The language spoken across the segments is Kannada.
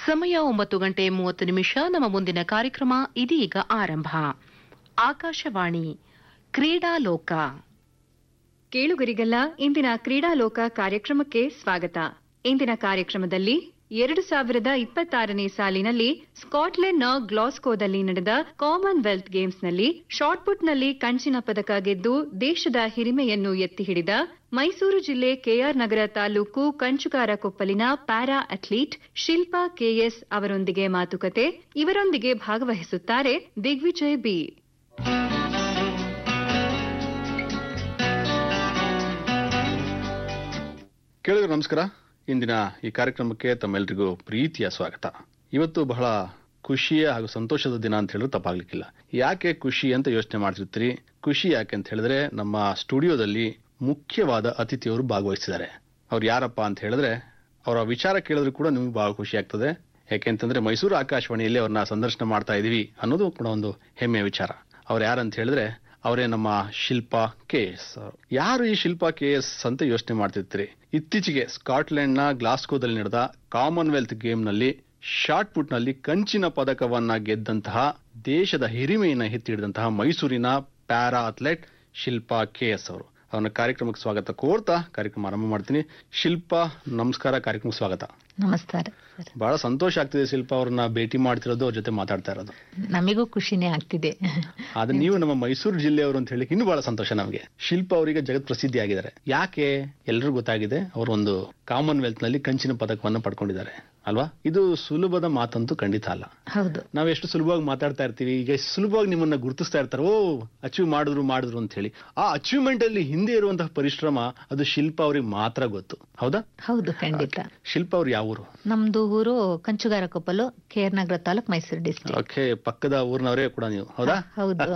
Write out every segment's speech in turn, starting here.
ಸಮಯ ಒಂಬತ್ತು ಗಂಟೆ ಮೂವತ್ತು ನಿಮಿಷ ನಮ್ಮ ಮುಂದಿನ ಕಾರ್ಯಕ್ರಮ ಇದೀಗ ಆರಂಭ ಆಕಾಶವಾಣಿ ಕ್ರೀಡಾಲೋಕ ಕೇಳುಗರಿಗೆಲ್ಲ ಇಂದಿನ ಕ್ರೀಡಾಲೋಕ ಕಾರ್ಯಕ್ರಮಕ್ಕೆ ಸ್ವಾಗತ ಇಂದಿನ ಕಾರ್ಯಕ್ರಮದಲ್ಲಿ ಎರಡು ಸಾವಿರದ ಇಪ್ಪತ್ತಾರನೇ ಸಾಲಿನಲ್ಲಿ ಸ್ಕಾಟ್ಲೆಂಡ್ನ ಗ್ಲಾಸ್ಕೋದಲ್ಲಿ ನಡೆದ ಕಾಮನ್ವೆಲ್ತ್ ಗೇಮ್ಸ್ನಲ್ಲಿ ಶಾಟ್ಪುಟ್ನಲ್ಲಿ ಕಂಚಿನ ಪದಕ ಗೆದ್ದು ದೇಶದ ಹಿರಿಮೆಯನ್ನು ಎತ್ತಿ ಹಿಡಿದ ಮೈಸೂರು ಜಿಲ್ಲೆ ಕೆಆರ್ ನಗರ ತಾಲೂಕು ಕಂಚುಗಾರ ಕೊಪ್ಪಲಿನ ಪ್ಯಾರಾ ಅಥ್ಲೀಟ್ ಶಿಲ್ಪಾ ಕೆಎಸ್ ಅವರೊಂದಿಗೆ ಮಾತುಕತೆ ಇವರೊಂದಿಗೆ ಭಾಗವಹಿಸುತ್ತಾರೆ ದಿಗ್ವಿಜಯ್ ಬಿ ಕೇಳಿದ್ರು ನಮಸ್ಕಾರ ಇಂದಿನ ಈ ಕಾರ್ಯಕ್ರಮಕ್ಕೆ ತಮ್ಮೆಲ್ಲರಿಗೂ ಪ್ರೀತಿಯ ಸ್ವಾಗತ ಇವತ್ತು ಬಹಳ ಖುಷಿಯ ಹಾಗೂ ಸಂತೋಷದ ದಿನ ಅಂತ ಹೇಳಿದ್ರೆ ತಪ್ಪಾಗ್ಲಿಕ್ಕಿಲ್ಲ ಯಾಕೆ ಖುಷಿ ಅಂತ ಯೋಚನೆ ಮಾಡ್ತಿರ್ತೀರಿ ಖುಷಿ ಯಾಕೆ ಅಂತ ಹೇಳಿದ್ರೆ ನಮ್ಮ ಸ್ಟುಡಿಯೋದಲ್ಲಿ ಮುಖ್ಯವಾದ ಅತಿಥಿಯವರು ಭಾಗವಹಿಸಿದ್ದಾರೆ ಅವ್ರು ಯಾರಪ್ಪ ಅಂತ ಹೇಳಿದ್ರೆ ಅವರ ವಿಚಾರ ಕೇಳಿದ್ರು ಕೂಡ ನಿಮ್ಗೆ ಬಹಳ ಖುಷಿ ಆಗ್ತದೆ ಯಾಕೆಂತಂದ್ರೆ ಮೈಸೂರು ಆಕಾಶವಾಣಿಯಲ್ಲಿ ಅವ್ರನ್ನ ಸಂದರ್ಶನ ಮಾಡ್ತಾ ಇದೀವಿ ಅನ್ನೋದು ಕೂಡ ಒಂದು ಹೆಮ್ಮೆಯ ವಿಚಾರ ಅವ್ರು ಯಾರಂತ ಹೇಳಿದ್ರೆ ಅವರೇ ನಮ್ಮ ಶಿಲ್ಪಾ ಕೆ ಎಸ್ ಯಾರು ಈ ಶಿಲ್ಪಾ ಕೆ ಎಸ್ ಅಂತ ಯೋಚನೆ ಮಾಡ್ತಿರ್ತೀರಿ ಇತ್ತೀಚೆಗೆ ಸ್ಕಾಟ್ಲೆಂಡ್ ನ ಗ್ಲಾಸ್ಕೋದಲ್ಲಿ ನಡೆದ ಕಾಮನ್ವೆಲ್ತ್ ಗೇಮ್ ನಲ್ಲಿ ಶಾರ್ಟ್ ಪುಟ್ ನಲ್ಲಿ ಕಂಚಿನ ಪದಕವನ್ನ ಗೆದ್ದಂತಹ ದೇಶದ ಹಿರಿಮೆಯನ್ನ ಎತ್ತಿಡಿದಂತಹ ಮೈಸೂರಿನ para athlete Shilpa K S ಅವರು ಅವನ ಕಾರ್ಯಕ್ರಮಕ್ಕೆ ಸ್ವಾಗತ ಕೋರ್ತಾ ಕಾರ್ಯಕ್ರಮ ಆರಂಭ ಮಾಡ್ತೀನಿ ಶಿಲ್ಪಾ ನಮಸ್ಕಾರ ಕಾರ್ಯಕ್ರಮಕ್ಕೆ ಸ್ವಾಗತ ನಮಸ್ಕಾರ ಸರ್ ಬಹಳ ಸಂತೋಷ ಆಗ್ತಿದೆ ಶಿಲ್ಪಾ ಅವ್ರನ್ನ ಭೇಟಿ ಮಾಡ್ತಿರೋದು ಅವ್ರ ಜೊತೆ ಮಾತಾಡ್ತಾ ಇರೋದು ನಮಿಗೂ ಖುಷಿನೇ ಆಗ್ತಿದೆ ಆದ್ರೆ ನೀವು ನಮ್ಮ ಮೈಸೂರು ಜಿಲ್ಲೆಯವರು ಅಂತ ಹೇಳಿ ಇನ್ನೂ ಬಹಳ ಸಂತೋಷ ನಮಗೆ ಶಿಲ್ಪ ಅವರಿಗೆ ಜಗತ್ ಪ್ರಸಿದ್ಧಿ ಆಗಿದ್ದಾರೆ ಯಾಕೆ ಎಲ್ರಿಗೂ ಗೊತ್ತಾಗಿದೆ ಅವರು ಒಂದು ಕಾಮನ್ವೆಲ್ತ್ ನಲ್ಲಿ ಕಂಚಿನ ಪದಕವನ್ನು ಪಡ್ಕೊಂಡಿದ್ದಾರೆ ಅಲ್ವಾ ಇದು ಸುಲಭದ ಮಾತಂತೂ ಖಂಡಿತ ಅಲ್ಲ ಹೌದು ನಾವ್ ಎಷ್ಟು ಸುಲಭವಾಗಿ ಮಾತಾಡ್ತಾ ಇರ್ತೀವಿ ಈಗ ಎಷ್ಟು ಸುಲಭವಾಗಿ ನಿಮ್ಮನ್ನ ಗುರುತಿಸ್ತಾ ಇರ್ತಾರೆ ಓ ಅಚೀವ್ ಮಾಡಿದ್ರು ಮಾಡಿದ್ರು ಅಂತ ಹೇಳಿ ಆ ಅಚೀವ್ಮೆಂಟ್ ಅಲ್ಲಿ ಹಿಂದೆ ಇರುವಂತಹ ಪರಿಶ್ರಮ ಅದು ಶಿಲ್ಪ ಅವ್ರಿಗೆ ಮಾತ್ರ ಗೊತ್ತು ಹೌದಾ ಹೌದು ಖಂಡಿತ ಶಿಲ್ಪ ಅವ್ರು ಯಾವ ಊರು ನಮ್ದು ಊರು Kanchugara Koppalu K R Nagar taluk Mysuru district okay ಪಕ್ಕದ ಊರಿನವರೇ ಕೂಡ ನೀವು ಹೌದಾ ಹೌದು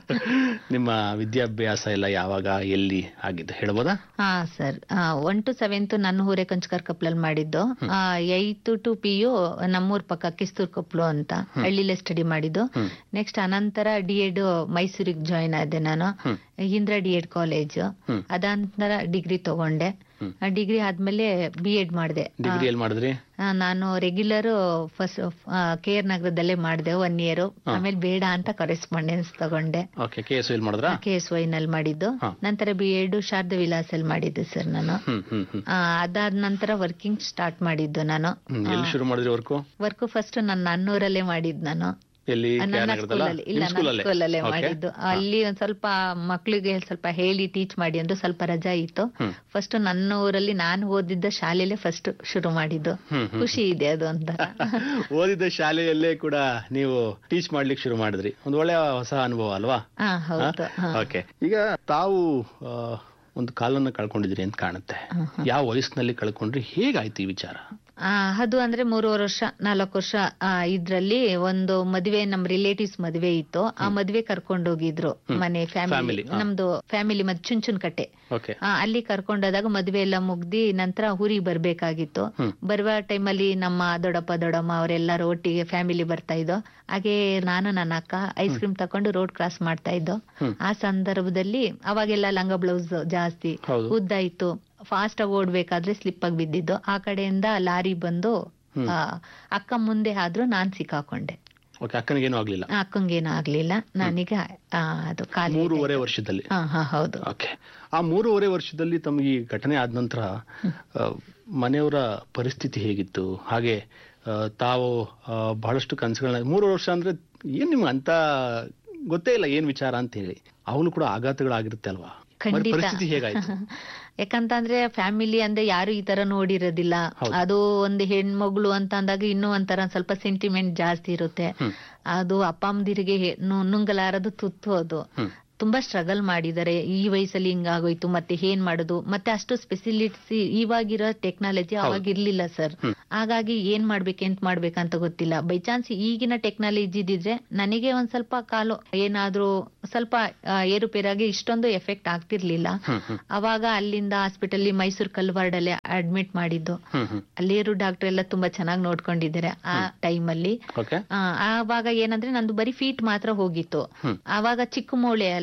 ನಿಮ್ಮ ವಿದ್ಯಾಭ್ಯಾಸ ಎಲ್ಲ ಯಾವಾಗ ಎಲ್ಲಿ ಆಗಿದೆ ಹೇಳ್ಬೋದಾ ಹಾ ಸರ್ ಒನ್ ಟು ಸೆವೆಂತ್ ನನ್ನ ಊರೇ ಕಂಚುಗಾರ ಕೊಪ್ಪಲಲ್ಲಿ ಮಾಡಿದ್ದು ಏಯ್ತ್ ಟು ಪಿ ಯು ನಮ್ಮೂರ್ ಪಕ್ಕ ಕಿಸ್ತೂರ್ ಕೊಪ್ಪಲು ಅಂತ ಹಳ್ಳಿಲೇ ಸ್ಟಡಿ ಮಾಡಿದ್ದು ಹ್ಮ್. ನೆಕ್ಸ್ಟ್ ಅನಂತರ ಡಿ ಎಡ್ ಮೈಸೂರಿಗೆ ಜಾಯಿನ್ ಆದೆ ನಾನು ಹ್ಮ್. ಇಂದ್ರ ಡಿ ಎಡ್ ಕಾಲೇಜ್ ಹ್ಮ್. ಅದಾನಂತರ ಡಿಗ್ರಿ ತಗೊಂಡೆ ಹ್ಮ್. ಡಿಗ್ರಿ ಆದ್ಮೇಲೆ ಬಿ ಎಡ್ ಮಾಡಿದೆ ಡಿಗ್ರಿ ಎಲ್ಲಿ ಮಾಡಿದ್ರಿ ಆ, ನಾನು ರೆಗ್ಯುಲರ್ ಫಸ್ಟ್ ಕೆ ಆರ್ ನಗರದಲ್ಲೇ ಮಾಡಿದೆ ಒನ್ ಇಯರ್ ಆಮೇಲೆ ಬೇಡ ಅಂತ ಕರೆಸ್ಪಾಂಡೆನ್ಸ್ ತಗೊಂಡೆ ಓಕೆ ಕೆ ಎಸ್ ಎಲ್ಲಿ ಮಾಡಿದ್ರಾ ಕೆ ಎಸ್ ವೈ ನಲ್ಲಿ ಮಾಡಿದ್ದು ಹಾ. ನಂತರ ಬಿ ಎಡ್ ಶಾರದಾ ವಿಲಾಸ್ ಅಲ್ಲಿ ಮಾಡಿದ್ದು ಸರ್ ನಾನು ಹ್ಮ್ ಹ್ಮ್ ಹ್ಮ್ ಆ, ಅದಾದ ನಂತರ ವರ್ಕಿಂಗ್ ಸ್ಟಾರ್ಟ್ ಮಾಡಿದ್ದು ನಾನು ಹ್ಮ್ ಎಲ್ಲಿ ಶುರು ಮಾಡಿದ್ರಿ ವರ್ಕು ವರ್ಕ್ ಫಸ್ಟ್ ನನ್ನ ನನ್ನೂರಲ್ಲೇ ಮಾಡಿದ್ದು ನಾನು ಎಲ್ಲಿ ನನ್ನ ನಗರದಲ್ಲ ಸ್ಕೂಲಲ್ಲಿ ಇಲ್ಲ ನಿಮ್ ನನ್ನ ಸ್ಕೂಲಲ್ಲೇ ಸ್ಕೂಲಲ್ಲೇ Okay. ಮಾಡಿದ್ದು ಅಲ್ಲಿ ಒಂದ್ ಸ್ವಲ್ಪ ಮಕ್ಳಿಗೆ ಸ್ವಲ್ಪ ಹೇಳಿ ಟೀಚ್ ಮಾಡಿ ಅಂದ್ರೆ ಸ್ವಲ್ಪ ರಜಾ ಇತ್ತು ಹ್ಮ್. ಫಸ್ಟ್ ನನ್ನ ಊರಲ್ಲಿ ನಾನು ಓದಿದ್ದ ಶಾಲೆಯಲ್ಲೇ ಫಸ್ಟ್ ಶುರು ಮಾಡಿದ್ದು ಹ್ಮ್, ಹ್ಮ್. ಖುಷಿ ಇದೆ ಅದು ಒಂಥರ ಓದಿದ ಶಾಲೆಯಲ್ಲೇ ಕೂಡ ನೀವು ಟೀಚ್ ಮಾಡ್ಲಿಕ್ಕೆ ಶುರು ಮಾಡಿದ್ರಿ ಒಂದು ಒಳ್ಳೆಯ ಹೊಸ ಅನುಭವ ಅಲ್ವಾ ಹಾ ಹೌದು ಹಾ. ಓಕೆ ಈಗ ತಾವು ಆ, ಒಂದು ಕಾಲನ್ನ ಕಳ್ಕೊಂಡಿದ್ರಿ ಅಂತ ಕಾಣುತ್ತೆ ಯಾವ ವಯಸ್ಸಿನಲ್ಲಿ ಕಳ್ಕೊಂಡ್ರಿ ಹೇಗಾಯ್ತು ಈ ವಿಚಾರ ಆ, ಅದು ಅಂದ್ರೆ ಮೂರುವರೆ ವರ್ಷ ನಾಲ್ಕು ವರ್ಷ ಆ, ಇದ್ರಲ್ಲಿ ಒಂದು ಮದ್ವೆ ನಮ್ ರಿಲೇಟಿವ್ಸ್ ಮದ್ವೆ ಇತ್ತು ಆ ಮದ್ವೆ ಕರ್ಕೊಂಡು ಹೋಗಿದ್ರು ಮನೆ Family, ಫ್ಯಾಮಿಲಿ ಹಾ. ನಮ್ದು ಫ್ಯಾಮಿಲಿ ಮದ್ ಚುಂಚುನ್ ಕಟ್ಟೆ ಓಕೆ ಆ, ಅಲ್ಲಿ ಕರ್ಕೊಂಡೋದಾಗ ಮದ್ವೆ ಎಲ್ಲ ಮುಗ್ದಿ ನಂತರ ಊರಿಗೆ ಬರ್ಬೇಕಾಗಿತ್ತು ಹ್ಮ್. ಬರುವ ಟೈಮಲ್ಲಿ ನಮ್ಮ ದೊಡ್ಡಪ್ಪ ದೊಡ್ಡಮ್ಮ ಅವರೆಲ್ಲರೂ ಒಟ್ಟಿಗೆ ಫ್ಯಾಮಿಲಿ ಬರ್ತಾ ಇದ್ದೋ ಹಾಗೆ ನಾನು ನನ್ನ ಅಕ್ಕ ಐಸ್ ಕ್ರೀಮ್ ತಕೊಂಡು ರೋಡ್ ಕ್ರಾಸ್ ಮಾಡ್ತಾ ಇದ್ದೋ ಹ್ಮ್. ಆ ಸಂದರ್ಭದಲ್ಲಿ ಅವಾಗೆಲ್ಲ ಲಂಗ ಬ್ಲೌಸ್ ಜಾಸ್ತಿ ಹೌದು. ಉದ್ದ ಇತ್ತು ಫಾಸ್ಟ್ ಆಗಿ ಓಡ್ಬೇಕಾದ್ರೆ ಸ್ಲಿಪ್ ಆಗಿ ಬಿದ್ದಿದ್ದು ಆ ಕಡೆಯಿಂದ ಲಾರಿ ಬಂದು ಹ್ಮ್. ಆ, ಅಕ್ಕ ಮುಂದೆ ಆದ್ರೂ ನಾನ್ ಸಿಕ್ಕಾಕೊಂಡೆ ಓಕೆ ಅಕ್ಕನಿಗೇನು ಆಗ್ಲಿಲ್ಲ ಅಕ್ಕಂಗೇನು ಆಗ್ಲಿಲ್ಲ ನನಗೆ ಆ, ಅದು ಕಾಲಿ ಮೂರುವರೆ ವರ್ಷದಲ್ಲಿ ಹಾ ಹಾ ಹೌದು ಓಕೆ ಆ ಮೂರುವರೆ ವರ್ಷದಲ್ಲಿ ತಮಗೆ ಈ ಘಟನೆ ಆದ ನಂತರ ಆ, ಮನೆಯವರ ಪರಿಸ್ಥಿತಿ ಹೇಗಿತ್ತು ಹಾಗೆ ಆ, ತಾವು ಆ, ಬಹಳಷ್ಟು ಕನಸುಗಳನ್ನ ಮೂರು ವರ್ಷ ಅಂದ್ರೆ ಏನ್ ನಿಮ್ಗೆ ಅಂತ ಗೊತ್ತೇ ಇಲ್ಲ ಏನ್ ವಿಚಾರ ಅಂತ ಹೇಳಿ ಅವನು ಕೂಡ ಆಘಾತಗಳಾಗಿರುತ್ತೆ ಅಲ್ವಾ మరి ಖಂಡಿತ ಪರಿಸ್ಥಿತಿ ಹೇಗಾಯ್ತು ಯಾಕಂತಂದ್ರೆ ಫ್ಯಾಮಿಲಿ ಅಂದ್ರೆ ಯಾರು ಈ ತರ ನೋಡಿರೋದಿಲ್ಲ ಹೌದು. ಅದು ಒಂದು ಹೆಣ್ಮಗಳು ಅಂತ ಅಂದಾಗ ಇನ್ನೂ ಒಂಥರ ಸ್ವಲ್ಪ ಸೆಂಟಿಮೆಂಟ್ ಜಾಸ್ತಿ ಇರುತ್ತೆ ಹ್ಮ್. ಅದು ಅಪ್ಪ ಅಮ್ಮದಿರಿಗೆ ಹೆ- ನು- ನುಂಗಲಾರದು ತುತ್ತು ಅದು ಹ್ಮ್. ತುಂಬಾ ಸ್ಟ್ರಗಲ್ ಮಾಡಿದ್ದಾರೆ ಈ ವಯಸ್ಸಲ್ಲಿ ಹಿಂಗಾಗೋಯ್ತು ಮತ್ತೆ ಏನ್ ಮಾಡೋದು ಮತ್ತೆ ಅಷ್ಟು ಸ್ಪೆಸಿಲಿಟಿ ಇವಾಗಿರೋ ಟೆಕ್ನಾಲಜಿ ಅವಾಗ ಇರ್ಲಿಲ್ಲ ಸರ್ ಹ್ಮ್. ಹಾಗಾಗಿ ಏನ್ ಮಾಡ್ಬೇಕು ಎಂತ ಮಾಡ್ಬೇಕಂತ ಗೊತ್ತಿಲ್ಲ ಬೈ ಚಾನ್ಸ್ ಈಗಿನ ಟೆಕ್ನಾಲಜಿ ಇದ್ದಿದ್ರೆ ನನಗೆ ಒಂದ್ ಸ್ವಲ್ಪ ಕಾಲು ಏನಾದ್ರೂ ಸ್ವಲ್ಪ ಆ, ಏರುಪೇರಾಗಿ ಇಷ್ಟೊಂದು ಎಫೆಕ್ಟ್ ಆಗ್ತಿರ್ಲಿಲ್ಲ ಹ್ಮ್ ಹ್ಮ್ ಅವಾಗ ಅಲ್ಲಿಂದ ಹಾಸ್ಪಿಟಲ್ ಮೈಸೂರು ಕಲ್ವಾರ್ಡಲ್ಲಿ ಅಡ್ಮಿಟ್ ಮಾಡಿದ್ದು ಹ್ಮ್ ಹ್ಮ್ ಅಲ್ಲಿರೋ ಡಾಕ್ಟರ್ ಎಲ್ಲ ತುಂಬಾ ಚೆನ್ನಾಗಿ ನೋಡ್ಕೊಂಡಿದ್ದಾರೆ ಆ ಟೈಮಲ್ಲಿ ಓಕೆ ಆ, ಆವಾಗ ಏನಂದ್ರೆ ನಂದು ಬರೀ ಫೀಟ್ ಮಾತ್ರ ಹೋಗಿತ್ತು ಹ್ಮ್. ಆವಾಗ ಚಿಕ್ಕ ಮೂಳೆ ಅಲ್ಲ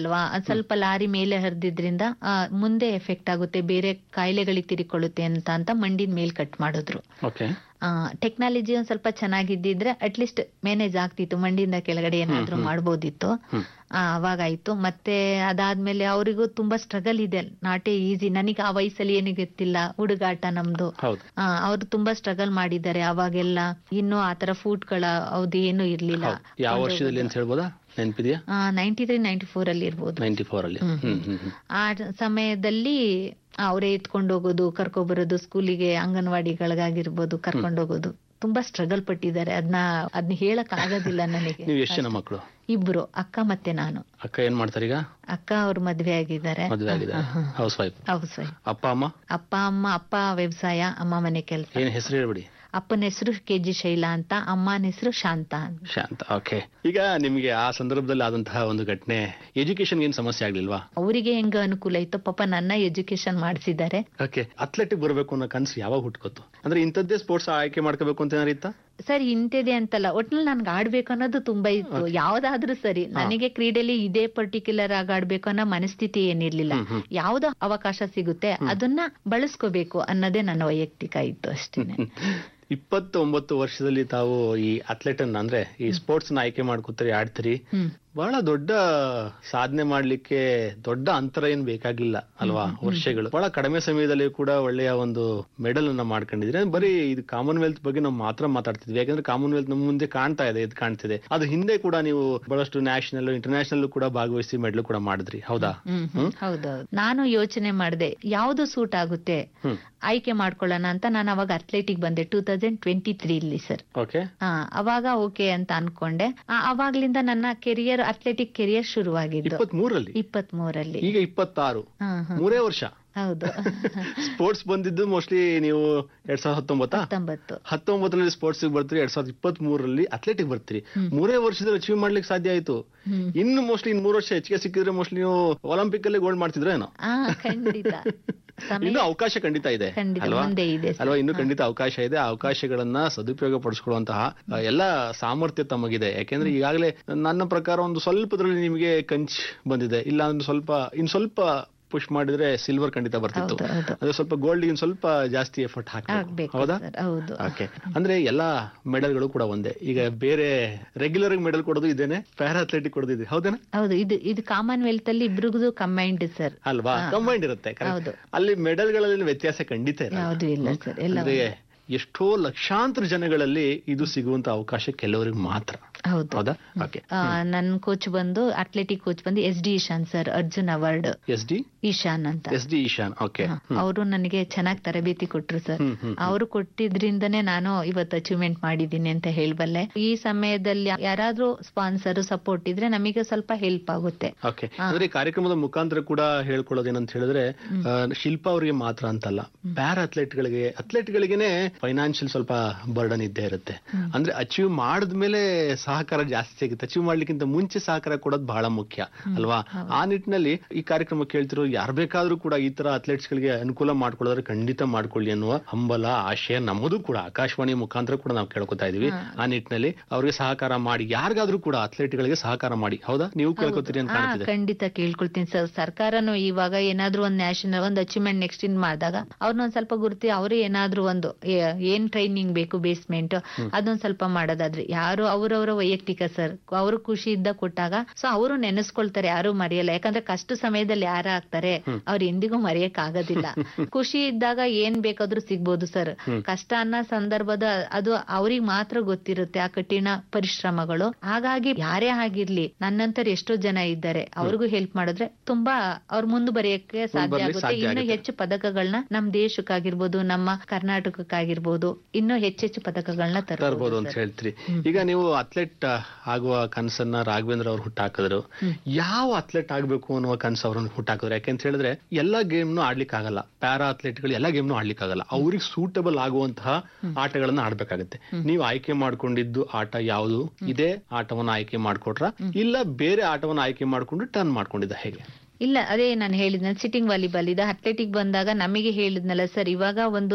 ಅಲ್ವಾ ಅದ್ ಸ್ವಲ್ಪ ಲಾರಿ ಮೇಲೆ ಹರಿದಿದ್ರಿಂದ ಮುಂದೆ ಎಫೆಕ್ಟ್ ಆಗುತ್ತೆ ಬೇರೆ ಕಾಯಿಲೆಗಳಿಗೆ ತಿರುಕೊಳ್ಳುತ್ತೆ ಅಂತ ಅಂತ ಮಂಡಿನ ಮೇಲ್ ಕಟ್ ಮಾಡಿದ್ರು ಓಕೆ ಟೆಕ್ನಾಲಜಿ ಒಂದ್ ಸ್ವಲ್ಪ ಚೆನ್ನಾಗಿದ್ದಿದ್ರೆ ಅಟ್ಲೀಸ್ಟ್ ಮ್ಯಾನೇಜ್ ಆಗ್ತಿತ್ತು ಮಂಡಿಯಿಂದ ಕೆಳಗಡೆ ಏನಾದ್ರೂ ಮಾಡ್ಬೋದಿತ್ತು ಹ್ಮ್. ಆ, ಅವಾಗಾಯ್ತು ಮತ್ತೆ ಅದಾದ್ಮೇಲೆ ಅವರಿಗೂ ತುಂಬಾ ಸ್ಟ್ರಗಲ್ ಇದೆ ನಾಟೇ ಈಸಿ ನನಗೆ ಆ ವಯಸ್ಸಲ್ಲಿ ಏನು ಗೊತ್ತಿಲ್ಲ ಹುಡುಗಾಟ ನಮ್ದು ಹೌದು ಆ, ಅವ್ರು ತುಂಬಾ ಸ್ಟ್ರಗಲ್ ಮಾಡಿದ್ದಾರೆ ಅವಾಗೆಲ್ಲ ಇನ್ನು ಆತರ ಫುಡ್ ಗಳ ಅವ್ದು ಏನು ಇರ್ಲಿಲ್ಲ ಹೌದು. ಯಾವ ವರ್ಷದಲ್ಲಿ ಅಂತ ಹೇಳ್ಬೋದಾ ನೆನಪಿದೆಯಾ ನೈಂಟಿ ತ್ರೀ ನೈಂಟಿ ಫೋರ್ ಅಲ್ಲಿ ಇರ್ಬೋದು ನೈಂಟಿ ಫೋರ್ ಅಲ್ಲಿ ಹ್ಮ್, ಹ್ಮ್ ಹ್ಮ್ ಹ್ಮ್ ಆ ಸಮಯದಲ್ಲಿ ಅವರೇ ಎತ್ಕೊಂಡು ಹೋಗೋದು ಕರ್ಕೊಬರೋದು ಸ್ಕೂಲಿಗೆ ಅಂಗನವಾಡಿಗಳಿಗಾಗಿರ್ಬೋದು ಕರ್ಕೊಂಡು ಹೋಗೋದು ತುಂಬಾ ಸ್ಟ್ರಗಲ್ ಪಟ್ಟಿದ್ದಾರೆ ಅದನ್ನ ಅದನ್ನ ಹೇಳಕ್ ಆಗೋದಿಲ್ಲ ನನಗೆ ನೀವು ಎಷ್ಟು ಜನ ಮಕ್ಕಳು ಇಬ್ರು ಅಕ್ಕ ಮತ್ತೆ ನಾನು ಅಕ್ಕ ಏನ್ ಮಾಡ್ತಾರೆ ಈಗ ಅಕ್ಕ ಅವ್ರ ಮದ್ವೆ ಆಗಿದ್ದಾರೆ ಮದುವೆ ಆಗಿದೆ ಹೌಸ್ ವೈಫ್ ಹೌಸ್ ವೈಫ್ ಅಪ್ಪ ಅಮ್ಮ ಅಪ್ಪ ಅಮ್ಮ ಅಪ್ಪ ವ್ಯವಸಾಯ ಅಮ್ಮ ಮನೆ ಕೆಲಸ ಏನ್ ಹೆಸರು ಹೇಳ್ಬಿಡಿ ಅಪ್ಪನ ಹೆಸರು ಕೆ ಜಿ ಶೈಲಾ ಅಂತ ಅಮ್ಮನ ಹೆಸರು ಶಾಂತ ಅಂತ ಶಾಂತ ಓಕೆ ಈಗ ನಿಮ್ಗೆ ಆ ಸಂದರ್ಭದಲ್ಲಿ ಆದಂತಹ ಒಂದು ಘಟನೆ ಎಜುಕೇಶನ್ ಏನ್ ಸಮಸ್ಯೆ ಆಗ್ಲಿಲ್ವಾ ಅವರಿಗೆ ಹೆಂಗ ಅನುಕೂಲ ಇತ್ತು ಪಾಪ ನನ್ನ ಎಜುಕೇಶನ್ ಮಾಡಿಸಿದ್ದಾರೆ ಓಕೆ ಅಥ್ಲೆಟಿಕ್ ಬರಬೇಕು ಅನ್ನೋ ಕನ್ಸು ಯಾವಾಗ ಹುಟ್ಕೋತು ಅಂದ್ರೆ ಇಂಥದ್ದೇ ಸ್ಪೋರ್ಟ್ಸ್ ಆಯ್ಕೆ ಮಾಡ್ಕೋಬೇಕು ಅಂತ ಏನಾರು ಇತ್ತಾ ಸರ್ ಇಂತಿದೆ ಅಂತಲ್ಲ ಒಟ್ನಲ್ಲಿ ನನ್ಗೆ ಆಡ್ಬೇಕು ಅನ್ನೋದು ತುಂಬಾ ಇತ್ತು ಯಾವ್ದಾದ್ರೂ ಸರಿ ನನಗೆ ಕ್ರೀಡೆಯಲ್ಲಿ ಇದೇ ಪರ್ಟಿಕ್ಯುಲರ್ ಆಗಿ ಆಡ್ಬೇಕು ಅನ್ನೋ ಮನಸ್ಥಿತಿ ಏನಿರ್ಲಿಲ್ಲ ಹ್ಮ್, ಹ್ಮ್. ಯಾವ್ದು ಅವಕಾಶ ಸಿಗುತ್ತೆ ಅದನ್ನ ಬಳಸ್ಕೋಬೇಕು ಅನ್ನೋದೇ ನನ್ನ ವೈಯಕ್ತಿಕ ಇತ್ತು ಅಷ್ಟೇನೆ ಇಪ್ಪತ್ತೊಂಬತ್ತು ವರ್ಷದಲ್ಲಿ ತಾವು ಈ ಅಥ್ಲೆಟ್ ಅನ್ನ ಅಂದ್ರೆ ಈ ಸ್ಪೋರ್ಟ್ಸ್ ನ ಆಯ್ಕೆ ಮಾಡ್ಕೋತೀರಿ ಆಡ್ತೀರಿ ಹ್ಮ್ ಬಹಳ ದೊಡ್ಡ ಸಾಧನೆ ಮಾಡ್ಲಿಕ್ಕೆ ದೊಡ್ಡ ಅಂತರ ಏನ್ ಬೇಕಾಗಿಲ್ಲ ಅಲ್ವಾ ವರ್ಷಗಳು ಬಹಳ ಕಡಿಮೆ ಸಮಯದಲ್ಲಿ ಕೂಡ ಒಳ್ಳೆಯ ಒಂದು ಮೆಡಲ್ ಅನ್ನ ಮಾಡ್ಕೊಂಡಿದ್ರೆ ಬರೀ ಇದು ಕಾಮನ್ವೆಲ್ತ್ ಬಗ್ಗೆ ನಾವು ಮಾತ್ರ ಮಾತಾಡ್ತಿದ್ವಿ ಯಾಕಂದ್ರೆ ಕಾಮನ್ವೆಲ್ತ್ ನಮ್ಮ ಮುಂದೆ ಕಾಣ್ತಾ ಇದೆ ಇದು ಕಾಣ್ತಿದೆ ಅದು ಹಿಂದೆ ಕೂಡ ನೀವು ಬಹಳಷ್ಟು ನ್ಯಾಷನಲ್ ಇಂಟರ್ನ್ಯಾಷನಲ್ ಕೂಡ ಭಾಗವಹಿಸಿ ಮೆಡಲ್ ಕೂಡ ಮಾಡಿದ್ರಿ ಹೌದಾ ಹ್ಮ್ ಹ್ಮ್ ಹೌದೌದು ನಾನು ಯೋಚನೆ ಮಾಡಿದೆ ಯಾವ್ದು ಸೂಟ್ ಆಗುತ್ತೆ ಹ್ಮ್ ಆಯ್ಕೆ ಮಾಡ್ಕೊಳ್ಳೋಣ ಅಂತ ನಾನು ಅವಾಗ ಅಥ್ಲೆಟಿಕ್ ಬಂದೆ ಟೂ ತೌಸಂಡ್ ಟ್ವೆಂಟಿ ತ್ರೀ ಇಲ್ಲಿ ಸರ್ ಓಕೆ ಆ, ಅವಾಗ ಓಕೆ ಅಂತ ಅನ್ಕೊಂಡೆ ಆ, ಅವಾಗ್ಲಿಂದ ನನ್ನ ಕೆರಿಯರ್ ಅಥ್ಲೆಟಿಕ್ ಕೆರಿಯರ್ ಶುರುವಾಗಿದ್ದು ಇಪ್ಪತ್ತ್ ಮೂರಲ್ಲಿ ಇಪ್ಪತ್ತ್ ಮೂರಲ್ಲಿ ಈಗ ಇಪ್ಪತ್ತಾರು ಹಾ ಹಾ ಮೂರೇ ವರ್ಷ ಹೌದು ಸ್ಪೋರ್ಟ್ಸ್ ಬಂದಿದ್ದು ಮೋಸ್ಟ್ಲಿ ನೀವು ಎರಡ್ ಸಾವಿರದ ಹತ್ತೊಂಬತ್ತಾ ಹತ್ತೊಂಬತ್ತು ಹತ್ತೊಂಬತ್ತರಲ್ಲಿ ಸ್ಪೋರ್ಟ್ಸ್ ಬರ್ತೀರಿ ಎರಡ್ ಸಾವಿರದ ಇಪ್ಪತ್ತ್ ಮೂರರಲ್ಲಿ ಅಥ್ಲೆಟಿಕ್ ಬರ್ತೀರಿ ಹ್ಮ್. ಮೂರೇ ವರ್ಷದಲ್ಲಿ ಅಚೀವ್ ಮಾಡ್ಲಿಕ್ಕೆ ಸಾಧ್ಯ ಆಯ್ತು ಹ್ಮ್. ಇನ್ನು ಮೋಸ್ಟ್ಲಿ ಇನ್ ಮೂರು ವರ್ಷ ಹೆಚ್ಚಿಗೆ ಸಿಕ್ಕಿದ್ರೆ ಮೋಸ್ಟ್ಲಿ ನೀವು ಒಲಿಂಪಿಕ್ ಅಲ್ಲಿ ಗೋಲ್ಡ್ ಮಾಡ್ತಿದ್ರೆ ಏನೋ ಆ ಖಂಡಿತ ಸಮಯ ಇನ್ನು ಅವಕಾಶ ಖಂಡಿತ ಇದೆ ಖಂಡಿತ ಅಲ್ವಾ ಮುಂದೆ ಇದೆ ಸರ್. ಅಲ್ವಾ ಇನ್ನು ಖಂಡಿತ ಅವಕಾಶ ಇದೆ ಆ ಅವಕಾಶಗಳನ್ನ ಸದುಪಯೋಗ ಪಡಿಸ್ಕೊಳ್ಳುವಂತಹ ಆ, ಎಲ್ಲ ಸಾಮರ್ಥ್ಯ ತಮಗಿದೆ ಯಾಕೆಂದ್ರೆ ಈಗಾಗಲೇ ನನ್ನ ಪ್ರಕಾರ ಒಂದು ಸ್ವಲ್ಪದ್ರಲ್ಲಿ ನಿಮಗೆ ಕಂಚ್ ಬಂದಿದೆ ಇಲ್ಲ ಒಂದು ಸ್ವಲ್ಪ ಇನ್ ಸ್ವಲ್ಪ ಪುಷ್ ಮಾಡಿದ್ರೆ ಸಿಲ್ವರ್ ಖಂಡಿತ ಬರ್ತಿತ್ತು ಹೌದು, ಹೌದು. ಅದೇ ಸ್ವಲ್ಪ ಗೋಲ್ಡ್ ಇನ್ ಸ್ವಲ್ಪ ಜಾಸ್ತಿ ಎಫರ್ಟ್ ಹಾಕ್ಬೇಕು ಆಗ್ಬೇಕು ಹೌದಾ ಸರ್ ಹೌದು ಓಕೆ ಅಂದ್ರೆ ಎಲ್ಲಾ ಮೆಡಲ್ಗಳು ಕೂಡ ಒಂದೇ ಈಗ ಬೇರೆ ರೆಗ್ಯುಲರ್ ಮೆಡಲ್ ಕೊಡೋದು ಇದೇನೆ ಪ್ಯಾರಾ ಅಥ್ಲೆಟಿಕ್ ಕೊಡೋದು ಇದೆ ಹೌದೇನಾ ಹೌದು ಇದು ಇದು ಕಾಮನ್ವೆಲ್ತ್ ಅಲ್ಲಿ ಇಬ್ರಿಗೂ ಕಂಬೈಂಡ್ ಸರ್ ಅಲ್ವಾ ಹಾ. ಕಂಬೈಂಡ್ ಇರುತ್ತೆ correct? ಹೌದು. ಅಲ್ಲಿ ಮೆಡಲ್ಗಳಲ್ಲಿ ವ್ಯತ್ಯಾಸ ಖಂಡಿತ ಇರಲ್ಲ. ಯಾವ್ದು ಇಲ್ಲ ಸರ್ ಎಲ್ಲ ಅಂದ್ರೆ ಒಂದೇ. ಎಷ್ಟೋ ಲಕ್ಷಾಂತರ ಜನಗಳಲ್ಲಿ ಇದು ಸಿಗುವಂತ ಅವಕಾಶ ಕೆಲವರಿಗೆ ಮಾತ್ರ ಹೌದು ಹೌದಾ ಓಕೆ ಆ, ನನ್ ಕೋಚ್ ಬಂದು ಅಥ್ಲೆಟಿಕ್ ಕೋಚ್ ಬಂದು S D Ishan sir Arjun award S D Ishan ಅಂತ ಎಸ್ ಡಿ ಈಶಾನ್ ಓಕೆ ಅವರು ನನಗೆ ಚೆನ್ನಾಗಿ ತರಬೇತಿ ಕೊಟ್ರು ಸರ್ ಹ್ಮ್, ಹ್ಮ್, ಅವರು ಕೊಟ್ಟಿದ್ರಿಂದನೇ ನಾನು ಇವತ್ತು ಅಚೀವ್ಮೆಂಟ್ ಮಾಡಿದ್ದೀನಿ ಅಂತ ಹೇಳ್ಬಲ್ಲೆ ಈ ಸಮಯದಲ್ಲಿ ಯಾರಾದ್ರೂ ಸ್ಪಾನ್ಸರ್ ಸಪೋರ್ಟ್ ಇದ್ರೆ ನಮಗೆ ಸ್ವಲ್ಪ ಹೆಲ್ಪ್ ಆಗುತ್ತೆ ಓಕೆ ಅಂದ್ರೆ ಈ ಕಾರ್ಯಕ್ರಮದ ಮುಖಾಂತರ ಕೂಡ ಹೇಳ್ಕೊಳ್ಳೋದೇನಂತ ಹೇಳಿದ್ರೆ ಆ, ಶಿಲ್ಪಾ ಅವರಿಗೆ ಮಾತ್ರ ಅಂತಲ್ಲ ಪ್ಯಾರಾ ಅಥ್ಲೆಟ್ ಗಳಿಗೆ ಅಥ್ಲೆಟ್ ಗಳಿಗೆನೆ ಫೈನಾನ್ಷಿಯಲ್ ಸ್ವಲ್ಪ ಬರ್ಡನ್ ಇದ್ದೇ ಇರುತ್ತೆ ಅಂದ್ರೆ ಅಚೀವ್ ಮಾಡಿದ್ಮೇಲೆ ಸಹಕಾರ ಜಾಸ್ತಿ ಸಿಗುತ್ತೆ ಅಚೀವ್ ಮಾಡ್ಲಿಕ್ಕಿಂತ ಮುಂಚೆ ಸಹಕಾರ ಕೊಡೋದು ಬಹಳ ಮುಖ್ಯ ಅಲ್ವಾ ಆ ನಿಟ್ಟಿನಲ್ಲಿ ಈ ಕಾರ್ಯಕ್ರಮ ಕೇಳ್ತಿರೋ ಯಾರು ಬೇಕಾದ್ರೂ ಕೂಡ ಈ ತರ ಅಥ್ಲೆಟ್ಸ್ ಗಳಿಗೆ ಅನುಕೂಲ ಮಾಡ್ಕೊಳ್ಳೋದ್ರೆ ಖಂಡಿತ ಮಾಡ್ಕೊಳ್ಳಿ ಅನ್ನುವ ಹಂಬಲ ಆಶಯ ನಮ್ಮದು ಕೂಡ ಆಕಾಶವಾಣಿ ಮುಖಾಂತರ ಕೂಡ ನಾವು ಕೇಳ್ಕೊತಾ ಇದೀವಿ ಆ ನಿಟ್ಟಿನಲ್ಲಿ ಅವ್ರಿಗೆ ಸಹಕಾರ ಮಾಡಿ ಯಾರಿಗಾದ್ರೂ ಕೂಡ ಅಥ್ಲೆಟ್ ಗಳಿಗೆ ಸಹಕಾರ ಮಾಡಿ ಹೌದಾ ನೀವು ಕೇಳ್ಕೊತೀರಿ ಅಂತ ಹಾ ಕಾಣ್ತಿದೆ ಖಂಡಿತ ಕೇಳ್ಕೊಳ್ತೀನಿ ಸರ್ ಸರ್ಕಾರನು ಇವಾಗ ಏನಾದ್ರೂ ಒಂದು ನ್ಯಾಷನಲ್ ಒಂದು ಅಚೀವ್ಮೆಂಟ್ ನೆಕ್ಸ್ಟ್ ಇನ್ ಮಾಡಿದಾಗ ಅವ್ರನ್ನೊಂದ್ ಸ್ವಲ್ಪ ಗುರುತಿ ಅವರೇ ಏನಾದ್ರೂ ಒಂದು ಏ- ಏನ್ ಟ್ರೈನಿಂಗ್ ಬೇಕು ಬೇಸ್ಮೆಂಟ್ ಅದೊಂದ್ ಸ್ವಲ್ಪ ಮಾಡೋದಾದ್ರೆ ಯಾರು ಅವರವರ ವೈಯಕ್ತಿಕ ಸರ್ ಅವರು ಖುಷಿಯಿಂದ ಕೊಟ್ಟಾಗ ಸೊ ಅವರು ನೆನೆಸ್ಕೊಳ್ತಾರೆ ಯಾರು ಮರೆಯಲ್ಲ ಯಾಕಂದ್ರೆ ಕಷ್ಟ ಸಮಯದಲ್ಲಿ ಯಾರ ಆಗ್ತಾರೆ ಅವ್ರು ಎಂದಿಗೂ ಮರೆಯಕ್ ಆಗೋದಿಲ್ಲ ಖುಷಿ ಇದ್ದಾಗ ಏನ್ ಬೇಕಾದ್ರೂ ಸಿಗ್ಬೋದು ಸರ್ ಕಷ್ಟ ಅನ್ನೋ ಸಂದರ್ಭದ ಅದು ಅವ್ರಿಗೆ ಮಾತ್ರ ಗೊತ್ತಿರುತ್ತೆ ಆ ಕಠಿಣ ಪರಿಶ್ರಮಗಳು ಹಾಗಾಗಿ ಯಾರೇ ಆಗಿರ್ಲಿ ನನ್ನಂತರ ಎಷ್ಟೋ ಜನ ಇದ್ದಾರೆ ಅವ್ರಿಗೂ ಹೆಲ್ಪ್ ಮಾಡಿದ್ರೆ ತುಂಬಾ ಅವ್ರ ಮುಂದುವರಿಯಕ್ಕೆ ಸಾಧ್ಯ ಬರ್ಲಿಕ್ಕೆ ಆಗುತ್ತೆ ಸಾಧ್ಯ ಇನ್ನು ಆಗುತ್ತೆ. ಹೆಚ್ಚು ಪದಕಗಳನ್ನ ನಮ್ ದೇಶಕ್ಕಾಗಿರ್ಬೋದು ನಮ್ಮ ಕರ್ನಾಟಕಕ್ಕಾಗಿರ್ಬೋದು ಇನ್ನೂ ಹೆಚ್ಚೆಚ್ಚು ಪದಕಗಳನ್ನ ತರ್ಬೋದು ಅಂತ ತರಬಹುದು ಹೇಳ್ತೀರಿ ಈಗ ನೀವು ಅಥ್ಲೆಟ್ ಆಗುವ ಕನಸನ್ನ ರಾಘವೇಂದ್ರ ಅವ್ರು ಹುಟ್ಟಾಕಿದ್ರು ಯಾವ ಅಥ್ಲೆಟ್ ಆಗ್ಬೇಕು ಅನ್ನುವ ಕನಸು ಅವ್ರನ್ನ ಹುಟ್ಟಾಕಿದ್ರು ಯಾಕೆಂತ ಹೇಳಿದ್ರೆ ಎಲ್ಲಾ ಗೇಮ್ನು ಆಡ್ಲಿಕ್ಕೆ ಆಗಲ್ಲ ಪ್ಯಾರಾ ಅಥ್ಲೆಟ್ಗಳು ಎಲ್ಲಾ ಗೇಮ್ನು ಆಡ್ಲಿಕ್ಕೆ ಆಗಲ್ಲ ಅವ್ರಿಗೆ ಸೂಟಬಲ್ ಆಗುವಂತಹ ಆಟಗಳನ್ನ ಆಡ್ಬೇಕಾಗತ್ತೆ ನೀವು ಆಯ್ಕೆ ಮಾಡ್ಕೊಂಡಿದ್ದು ಆಟ ಯಾವುದು ಇದೇ ಆಟವನ್ನ ಆಯ್ಕೆ ಮಾಡ್ಕೊಟ್ರ ಇಲ್ಲ ಬೇರೆ ಆಟವನ್ನ ಆಯ್ಕೆ ಮಾಡ್ಕೊಂಡು ಟರ್ನ್ ಮಾಡ್ಕೊಂಡಿದ್ದ ಹೇಗೆ ಇಲ್ಲ ಅದೇ ನಾನು ಹೇಳಿದ್ನ ಸಿಟ್ಟಿಂಗ್ ವಾಲಿಬಾಲ್ ಇದು ಅಥ್ಲೆಟಿಕ್ ಬಂದಾಗ ನಮಗೆ ಹೇಳಿದ್ನಲ್ಲ ಸರ್ ಇವಾಗ ಒಂದು